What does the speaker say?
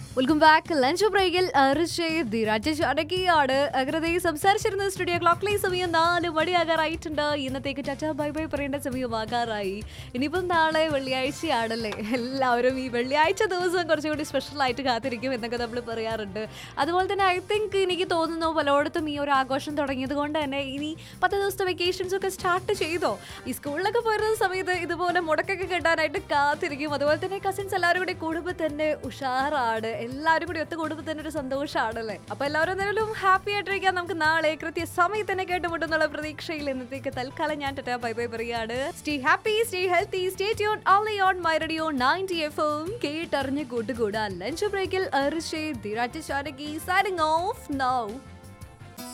welcome back lunch ബ്രേക്കിൽ അടക്കിയാണ് അങ്ങനെ സംസാരിച്ചിരുന്ന studio ക്ലോക്കിലെ സമയം നാല് മണിയാകാറായിട്ടുണ്ട് ഇന്നത്തേക്ക് ടച്ച ബൈ ബൈ പറയേണ്ട സമയമാകാറായി ഇനിയിപ്പം നാളെ വെള്ളിയാഴ്ചയാണല്ലേ എല്ലാവരും ഈ വെള്ളിയാഴ്ച ദിവസം കുറച്ചുകൂടി സ്പെഷ്യൽ ആയിട്ട് കാത്തിരിക്കും എന്നൊക്കെ നമ്മൾ പറയാറുണ്ട് അതുപോലെ തന്നെ ഐ തിങ്ക് എനിക്ക് തോന്നുന്നു പലയിടത്തും ഈ ഒരു ആഘോഷം തുടങ്ങിയത് കൊണ്ട് തന്നെ ഇനി പത്ത് ദിവസത്തെ വെക്കേഷൻസ് ഒക്കെ സ്റ്റാർട്ട് ചെയ്തോ ഈ സ്കൂളിലൊക്കെ പോയിരുന്ന സമയത്ത് ഇതുപോലെ മുടക്കൊക്കെ കിട്ടാനായിട്ട് കാത്തിരിക്കും അതുപോലെ തന്നെ കസിൻസ് എല്ലാവരും കൂടി കൂടുമ്പോൾ തന്നെ ഉഷാറാണ് എല്ലാവരും കൂടി ഒത്തു കൂടുമ്പോൾ തന്നെ ഒരു സന്തോഷമാണല്ലേ അപ്പൊ എല്ലാവരും എന്തായാലും ഹാപ്പി ആയിട്ടിരിക്കാൻ നമുക്ക് നാളെ കൃത്യ സമയത്ത് തന്നെ കേട്ടുമുട്ടെന്നുള്ള പ്രതീക്ഷയിൽ ഇന്നത്തേക്ക് തൽക്കാലം ഞാൻ ടെറ്റാ ബൈ ബൈ പറയാണ് stay happy stay healthy stay tune only on my radio ninety F M കേട്ടറിഞ്ഞ് കൂട്ടുകൂടാ ലഞ്ച് ബ്രേക്കിൽ അർഷേ ധിരാറ്റ് ചാരകി സൈനിങ് ഓഫ് നൗ